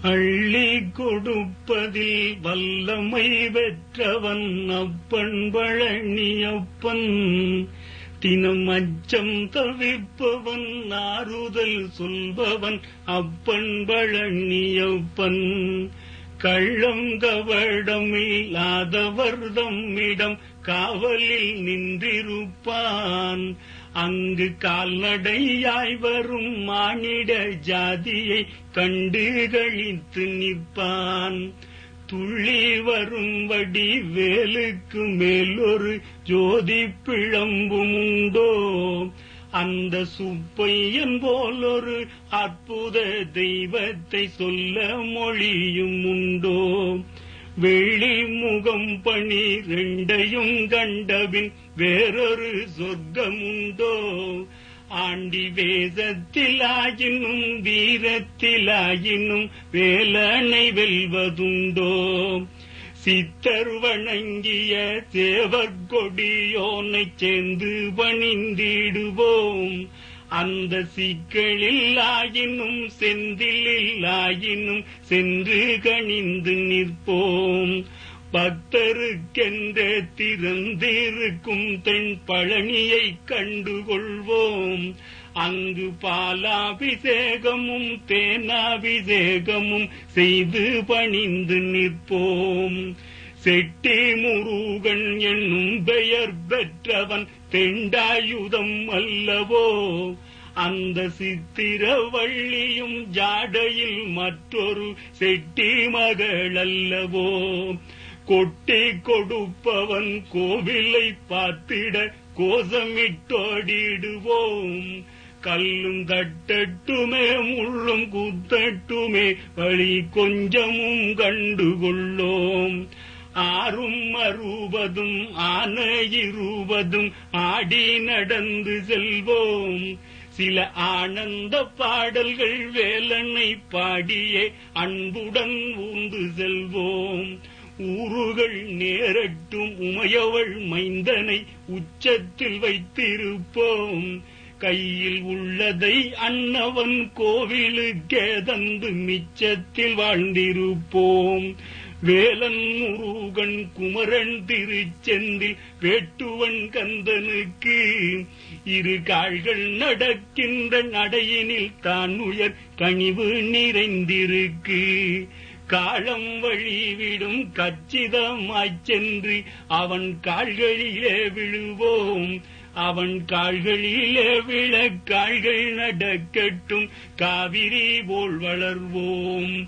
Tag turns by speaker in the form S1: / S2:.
S1: அள்ளி கொடுப்பதில் வல்லமை பெற்றவன் அப்பன் பழனியப்பன் தினம் அச்சம் தவிப்பவன் ஆறுதல் சொல்பவன் அப்பன் பழனியப்பன் கள்ளம் கவடமில்லாதவர் தம்மிடம் காவலில் நின்றிருப்பான் அங்கு கால்நடையாய் வரும் மானிட ஜாதியை கண்டு கழித்து நிற்பான் துள்ளி வரும்படி வேலுக்கு மேலொரு ஜோதி பிழம்பும் உண்டோ அந்த சுப்பையன் போலொரு அற்புத தெய்வத்தை சொல்ல மொழியும் உண்டோ வெள்ளி முகம் பணி ரெண்டையும் கண்டபின் வேறொரு சொர்க்கமுண்டோ ஆண்டி வேதத்திலாயினும் வீரத்திலாயினும் வேலனை வெல்வதுண்டோ சித்தர் வணங்கிய சேவர் கொடியோனைச் சேர்ந்து பணிந்திடுவோம் அந்த சிக்கலில் ஆயினும் செந்திலில் ஆயினும் சென்று கணிந்து நிற்போம் பக்தருக்கென்ற திறந்திருக்கும் தென் பழனியை கண்டுகொள்வோம் அங்கு பாலாபிஷேகமும் தேனாபிஷேகமும் செய்து பணிந்து நிற்போம் செட்டி முருகன் என்னும் பெயர் பெற்றவன் தெண்டாயுதம் அல்லவோ அந்த சித்திரவள்ளியும் ஜாடையில் மற்றொரு செட்டி மகள் அல்லவோ கொட்டி கொடுப்பவன் கோவிலை பார்த்திட கோசமிட்டோடிடுவோம் கல்லும் தட்டட்டுமே முள்ளும் குத்தட்டுமே வழி கொஞ்சமும் கண்டுகொள்ளோம் ஆறும் அறுபதும் ஆன இருபதும் ஆடி நடந்து செல்வோம் சில ஆனந்த பாடல்கள் வேலனை பாடியே அன்புடன் ஊந்து செல்வோம் ஊறுகள் நேரட்டும் உமையவள் மைந்தனை உச்சத்தில் வைத்திருப்போம் கையில் உள்ளதை அன்னவன் கோவிலுக்கே தந்து மிச்சத்தில் வாழ்ந்திருப்போம் வேலன் முருகன் குமரன் திருச்செந்தில் வேட்டுவன் கந்தனுக்கு இரு கால்கள் நடக்கின்ற நடையினில் தான் உயர் கனிவு நிறைந்திருக்கு காலம் வழிவிடும் கச்சிதமாய்ச் சென்று அவன் கால்களிலே விழுவோம் அவன் கால்களிலே விழ கால்கள் நடக்கட்டும் காவிரி போல் வளர்வோம்